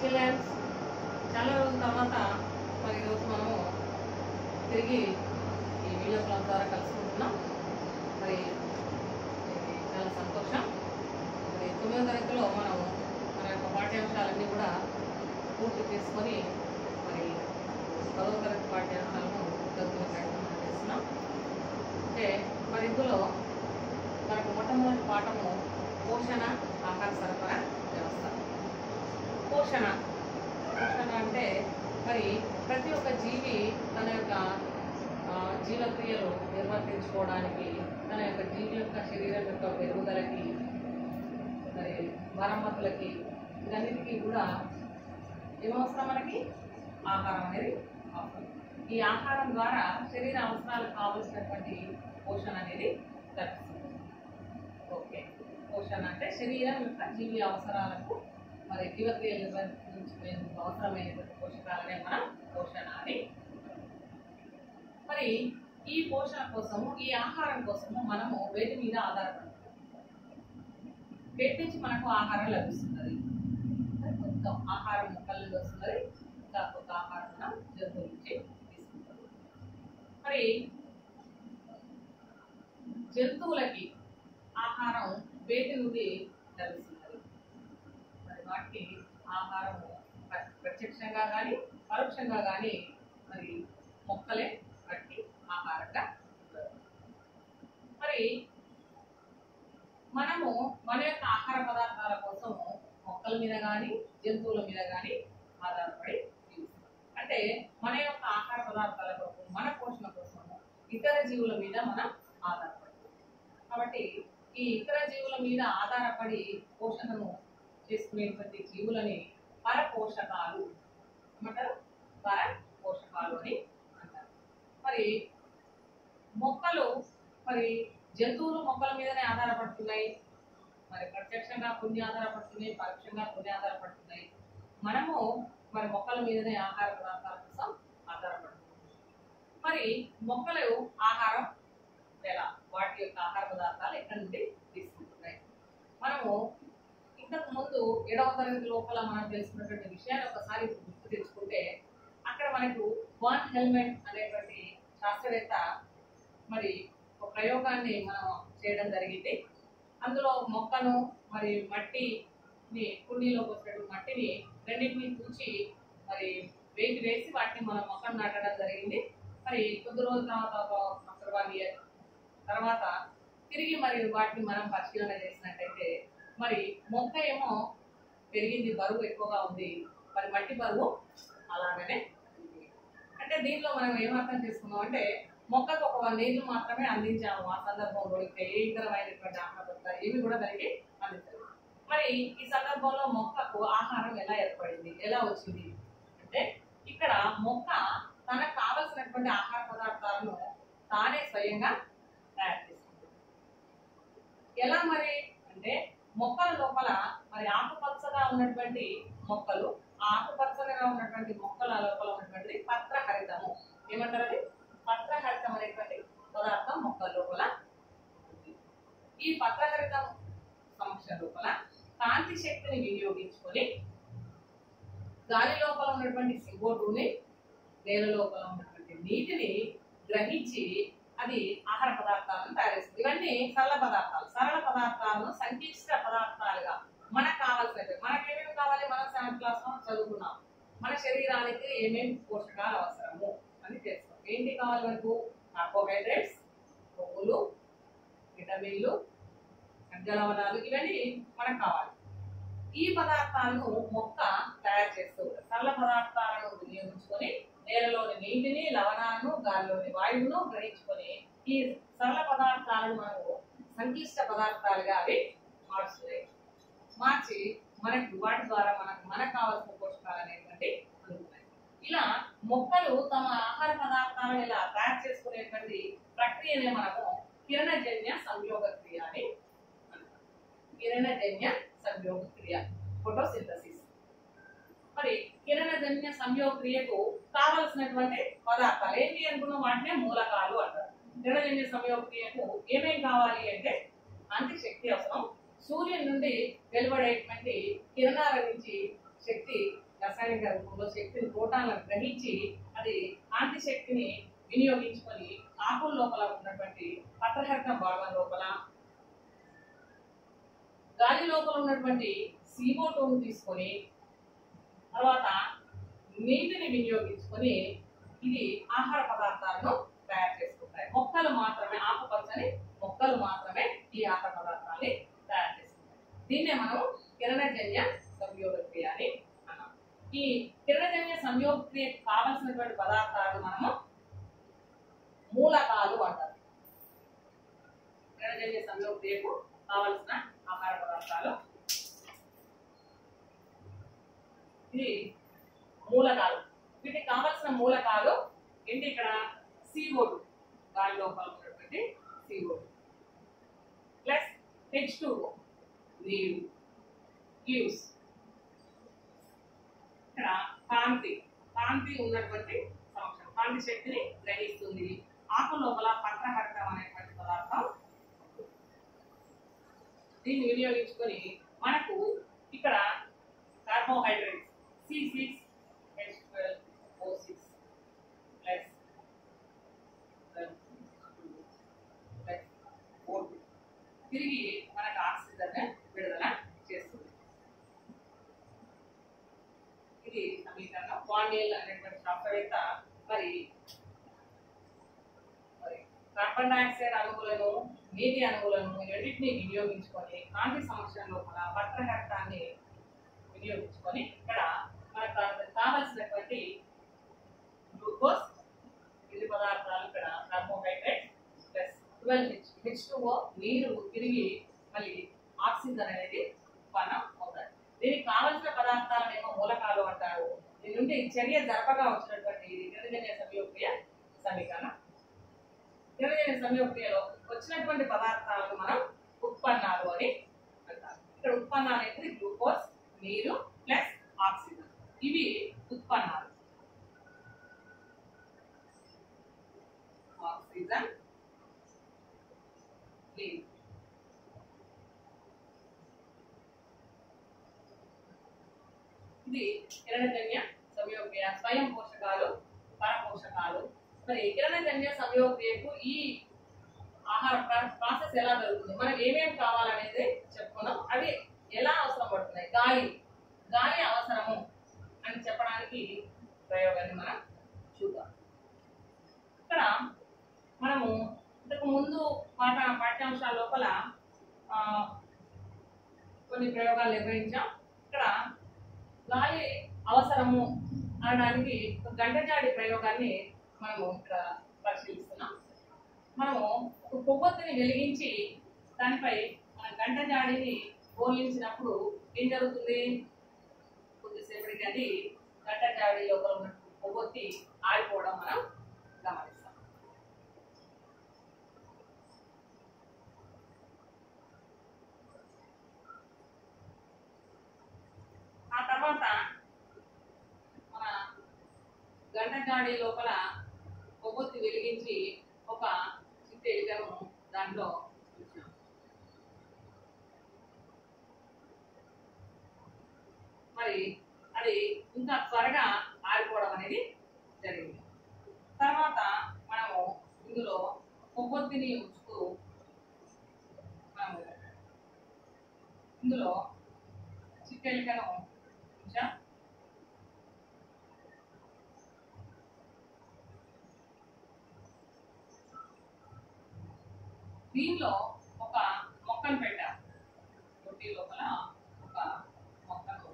Children's చాలా రోజుల తర్వాత మరి ఈరోజు మనము తిరిగి ఈ వీడియో క్లాస్ ద్వారా కలుసుకుంటున్నాం మరి ఇది చాలా సంతోషం మరి తొమ్మిదో తరగతిలో మనం మన యొక్క పాఠ్యాంశాలన్నీ కూడా పూర్తి చేసుకొని మరి పదవ తరగతి పాఠ్యాంశాలను చదువుకునే ప్రయత్నం మనం చేస్తున్నాం అంటే మరి ఇందులో మనకు మొట్టమొదటి పాఠము పోషణ ఆహార సరఫరా వ్యవస్థ పోషణ పోషణ అంటే మరి ప్రతి ఒక్క జీవి తన యొక్క ఆ, జీవక్రియలు నిర్వర్తించుకోవడానికి తన యొక్క జీవి యొక్క శరీరం యొక్క పెరుగుదలకి మరి మరమ్మతులకి ఇవన్నిటికీ కూడా ఏమవసరం మనకి ఆహారం అనేది అవసరం ఈ ఆహారం ద్వారా శరీర అవసరాలకు కావలసినటువంటి పోషణ అనేది లభిస్తుంది ఓకే పోషణ అంటే శరీరం యొక్క జీవి అవసరాలకు మరి జీవక్రియలు నిర్వహించేందుకు అవసరమైనటువంటి పోషకాలనే మనం పోషణ అని మరి ఈ పోషణ కోసము ఈ ఆహారం కోసము మనము వేటి మీద ఆధారపడతాం వేటి నుంచి మనకు ఆహారం లభిస్తున్నది మొత్తం ఆహారం మొక్కల నుంచి వస్తున్నది ఇంకా కొంత ఆహారం మనం జంతువుల నుంచి తీసుకుంటాం మరి జంతువులకి ఆహారం వేటి నుండి లభిస్తున్నది మరి వాటికి ఆహారము ప్ర- ప్రత్యక్షంగా కానీ పరోక్షంగా కానీ మరి మొక్కలే వాటికి ఆహారంగా ఇవ్వదు. మరి మనము మన యొక్క ఆహార పదార్థాల కోసము మొక్కల మీద కానీ జంతువుల మీద కానీ ఆధారపడి జీవిస్తాం అంటే మన యొక్క ఆహార పదార్థాల కోసం మన పోషణ కోసము ఇతర జీవుల మీద మనం ఆధారపడతాం కాబట్టి ఈ ఇతర జీవుల మీద ఆధారపడి పోషణను చేసుకునేటువంటి జీవులని పరపోషకాలు ఏమంటారు పర పోషకాలు అని అంటారు మరి మొక్కలు మరి జంతువులు మొక్కల మీదనే ఆధారపడుతున్నాయి మరి ప్రత్యక్షంగా కొన్ని ఆధారపడుతున్నాయి పరోక్షంగా కొన్ని ఆధారపడుతున్నాయి మనము మరి మొక్కల మీదనే ఆహార పదార్థాల కోసం ఆధారపడుతున్నాం మరి మొక్కలు ఆహారం ఎలా వాటి యొక్క ఆహార పదార్థాలు ఎక్కడి నుండి తీసుకుంటున్నాయి మనము ఇంతకు ముందు ఏడవ తరగతి లోపల మనం తెలుసుకున్నటువంటి విషయాన్ని ఒకసారి గుర్తు తెచ్చుకుంటే అక్కడ మనకు వాన్ హెల్మెట్ అనేటువంటి శాస్త్రవేత్త మరి ఒక ప్రయోగాన్ని మనం చేయడం జరిగింది అందులో మొక్కను మరి మట్టిని కుండీలో పోసినటువంటి మట్టిని రెండింటిని కూర్చి మరి వేసి వేసి వాటిని మనం మొక్కను నాటడం జరిగింది మరి కొద్ది రోజుల తర్వాత ఒక after one year తర్వాత తిరిగి మరి వాటిని మనం పరిశీలన చేసినట్టయితే మరి మొక్క ఏమో పెరిగింది బరువు ఎక్కువగా ఉంది మరి మట్టి బరువు అలాగనే ఉంది అంటే దీంట్లో మనం ఏమర్థం చేసుకున్నాం అంటే మొక్కకు ఒక నీళ్లు మాత్రమే అందించాము ఆ సందర్భంలో ఇంకా ఏ ఇతరమైనటువంటి ఆహార పదార్థాలు ఏవి కూడా దానికి అందించలేదు మరి ఈ సందర్భంలో మొక్కకు ఆహారం ఎలా ఏర్పడింది ఎలా వచ్చింది అంటే ఇక్కడ మొక్క తనకు కావలసినటువంటి ఆహార పదార్థాలను తానే స్వయంగా తయారు చేసుకుంటుంది ఎలా మరి అంటే మొక్కల లోపల మరి ఆకుపచ్చగా ఉన్నటువంటి మొక్కలు ఆ ఆకుపచ్చగా ఉన్నటువంటి మొక్కల లోపల ఉన్నటువంటి పత్రహరితము ఏమంటారు అది పత్రహరితం అనేటువంటి పదార్థం మొక్కల లోపల ఉంది. ఈ పత్రహరితం సమస్య లోపల కాంతి శక్తిని వినియోగించుకొని గాలి లోపల ఉన్నటువంటి CO2 నేల లోపల ఉన్నటువంటి నీటిని గ్రహించి అది ఆహార పదార్థాలను తయారు చేస్తుంది ఇవన్నీ సరళ పదార్థాలు సరళ పదార్థాలను సంక్లిష్ట పదార్థాలుగా మనకు కావాల్సినవి మనకి ఏమేమి కావాలి మనం సెవెంత్ క్లాస్ లో చదువుకున్నాం మన శరీరానికి ఏమేమి పోషకాలు అవసరము అని తెలుసుకోం ఏంటి కావాలి మనకు కార్బోహైడ్రేట్స్ కొవ్వులు విటమిన్లు ఖనిజ లవణాలు ఇవన్నీ మనకు కావాలి ఈ పదార్థాలను మొక్క తయారు చేస్తూ ఉంటుంది. సరళ పదార్థాలను వినియోగించుకొని నేలలోని నీటిని లవణాలను గాలిలోని వాయువును గ్రహించుకొని ఈ సరళ పదార్థాలను మనము సంక్లిష్ట పదార్థాలుగా అవి మార్చుతాయి మార్చి మనకి వాటి ద్వారా మనకు మనకు కావాల్సిన పోషకాలు అనేటువంటి అందుతాయి ఇలా మొక్కలు తమ ఆహార పదార్థాలను ఇలా తయారు చేసుకునేటువంటి ప్రక్రియనే మనము కిరణజన్య సంయోగ క్రియ అని అంటాం కిరణజన్య సంయోగ క్రియ ఫోటోసింథసిస్ మరి కిరణజన్య సంయోగ క్రియకు కావలసినటువంటి పదార్థాలు ఏంటి అనుకున్న వాటినే మూలకాలు అంటారు కిరణజన్య సంయోగ క్రియకు ఏమేం కావాలి అంటే కాంతి శక్తి అవసరం సూర్యుని నుండి వెలువడేటువంటి కిరణాల నుంచి శక్తి రసాయనిక రూపంలో శక్తిని ప్రోటాన్లను గ్రహించి అది కాంతి శక్తిని వినియోగించుకొని ఆకుల లోపల ఉన్నటువంటి పత్రహరితం భాగం లోపల గాలి లోపల ఉన్నటువంటి సీఓటోను తీసుకొని తర్వాత నీటిని వినియోగించుకొని ఇది ఆహార పదార్థాలను తయారు చేసుకుంటాయి మొక్కలు మాత్రమే ఆకుపచ్చని మొక్కలు మాత్రమే ఈ ఆహార పదార్థాన్ని తయారు చేసుకుంటాయి దీన్నే మనం కిరణజన్య సంయోగక్రియ అని అన్నాం ఈ కిరణజన్య సంయోగక్రియకు కావలసినటువంటి పదార్థాలు మనము మూలకాలు అంటారు కిరణజన్య సంయోగక్రియకు కావలసిన ఆహార పదార్థాలు ఇది మూలకాలు వీటికి కావలసిన మూలకాలు ఏంటి ఇక్కడ CO2 గాలి లోపల ఉన్నటువంటి CO2 ప్లస్ హెచ్ టూ నీరు లీవ్స్ ఇక్కడ కాంతి కాంతి ఉన్నటువంటి సంవత్సరం కాంతి శక్తిని గ్రహిస్తుంది ఆకు లోపల పత్రహరితం అనేటువంటి పదార్థం దీన్ని వినియోగించుకొని మనకు ఇక్కడ carbohydrates C six H twelve O six plus plus O తిరిగి మనకు ఆక్సిజన్ విడుదల చేస్తుంది ఇది సమీకరణం వాండేల్ అనేటువంటి శాస్త్రవేత్త మరి మరి కార్బన్ డైఆక్సైడ్ అణువులను నీటి అణువులను ఈ రెండింటిని వినియోగించుకొని కాంతి సమస్య లోపల పత్రహరితాన్ని వినియోగించుకొని ఇక్కడ మనకు కా- కావలసినటువంటి గ్లూకోజ్ ఇది పదార్థాలు ఇక్కడ carbohydrate plus twelve H H నీరు తిరిగి మళ్ళీ ఆక్సిజన్ అనేది ఉత్పన్నం అవుతాయి దీనికి కావలసిన పదార్థాలను ఏమో మూలకాలు అంటారు దీని నుండి చర్య జరపగా వచ్చినటువంటి కిరణజన్య సంయోక్రియ సమీకరణం కిరణజన్య సంయోక్రియలో వచ్చినటువంటి పదార్థాలను మనం ఉత్పన్నాలు అని అంటారు ఇక్కడ ఉత్పన్నాలు అనేది గ్లూకోజ్ నీరు ప్లస్ ఆక్సిజన్ ఇవి ఉత్పన్నాలు ఆక్సిజన్ నీరు ఇది కిరణజన్య సంయోగక్రియ స్వయం పోషకాలు పరపోషకాలు మరి కిరణజన్య సంయోగక్రియకు ఈ ఆహార ప్రా- ప్రాసెస్ ఎలా జరుగుతుంది మనకు ఏమేమి కావాలనేది చెప్పుకున్నాం అవి ఎలా అవసరం పడుతున్నాయి గాలి గాలి అవసరము అని చెప్పడానికి ప్రయోగాన్ని మనం చూద్దాం ఇక్కడ మనము ఇంతకు ముందు పాఠ పాఠ్యాంశాల లోపల ఆ, కొన్ని ప్రయోగాలు నిర్వహించాం ఇక్కడ గాలి అవసరము అనడానికి ఒక గంటజాడి ప్రయోగాన్ని మనము ఇక్కడ పరిశీలిస్తున్నాం మనము ఒక కొవ్వొత్తిని వెలిగించి దానిపై మన గంటజాడిని బోలించినప్పుడు ఏం జరుగుతుంది కొద్దిసేపటికి అది గంటజాడి లోపల ఉన్న కొవ్వొత్తి ఆడిపోవడం మనం గమనిస్తాం ఆ తర్వాత మన గంటగాడి లోపల కొవ్వొత్తి వెలిగించి ఒక చిట్టు ఎలుకను దాంట్లో ఉంచాం మరి అది ఇంకా త్వరగా ఆరిపోవడం అనేది జరిగింది తర్వాత మనము ఇందులో కొవ్వొత్తిని ఉంచుతూ మనము ఇందులో చిట్టెలికను ఉంచాం దీనిలో ఒక మొక్కను పెట్టాం తొట్టి లోపల ఒక మొక్కను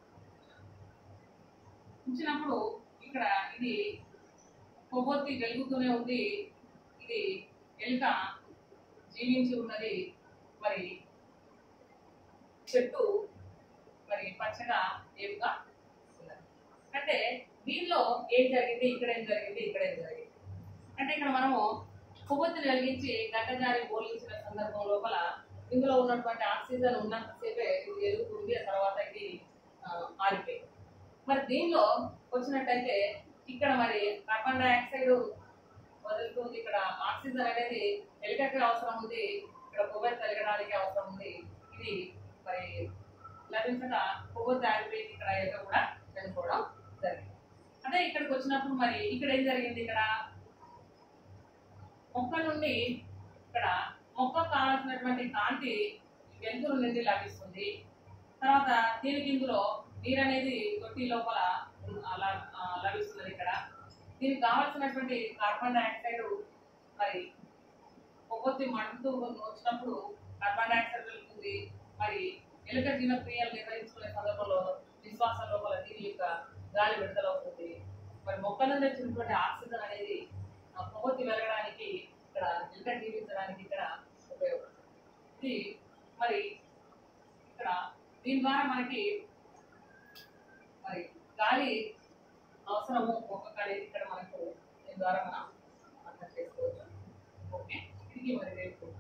ఉంచినప్పుడు ఇక్కడ ఇది కొవ్వొత్తి వెలుగుతూనే ఉంది ఇది ఎలుక జీవించి ఉన్నది మరి చెట్టు మరి పచ్చగా ఏపుగా ఉన్నది అంటే దీనిలో ఏం జరిగింది ఇక్కడ ఏం జరిగింది ఇక్కడ ఏం జరిగింది అంటే ఇక్కడ మనము కొవ్వొత్తిని వెలిగించి గడ్డజారి పోలించిన సందర్భం లోపల ఇందులో ఉన్నటువంటి ఆక్సిజన్ ఉన్నంతసేపే ఇది వెలుగుతుంది ఆ తర్వాత ఇది ఆ, ఆరిపోయింది మరి దీనిలో వచ్చినట్టయితే ఇక్కడ మరి కార్బన్ డైఆక్సైడ్ వదులుతుంది ఇక్కడ ఆక్సిజన్ అనేది ఎలుకకి అవసరం ఉంది ఇక్కడ కొవ్వొత్తి వెలగడానికి అవసరం ఉంది ఇది మరి లభించక కొవ్వొత్తి ఆరిపోయింది ఇక్కడ ఎలుక కూడా చనిపోవడం జరిగింది అదే ఇక్కడికి వచ్చినప్పుడు మరి ఇక్కడ ఏం జరిగింది ఇక్కడ మొక్క నుండి ఇక్కడ మొక్క కావాల్సినటువంటి కాంతి వెలుతురు నుండి లభిస్తుంది తర్వాత దీనికి ఇందులో నీరు అనేది తొట్టి లోపల అలా ఆ, లభిస్తున్నది ఇక్కడ దీనికి కావాల్సినటువంటి కార్బన్ డైఆక్సైడ్ మరి కొవ్వొత్తి మండుతూ వచ్చినప్పుడు కార్బన్ డైఆక్సైడ్ వెళ్తుంది మరి ఎలుక జీవక్రియలు నిర్వహించుకునే సందర్భంలో నిశ్వాస లోపల దీని యొక్క గాలి విడుదల అవుతుంది మరి మొక్క నుండి వచ్చినటువంటి ఆక్సిజన్ అనేది ఆ కొవ్వొత్తి వెలగడానికి ఇక్కడ ఎలుక జీవించడానికి ఇక్కడ ఉపయోగపడుతుంది ఇది మరి ఇక్కడ దీని ద్వారా మనకి మరి గాలి అవసరము మొక్కకు అనేది ఇక్కడ మనకు దీని ద్వారా మనం అర్థం చేసుకోవచ్చు ఓకే ఇది మరి రేపు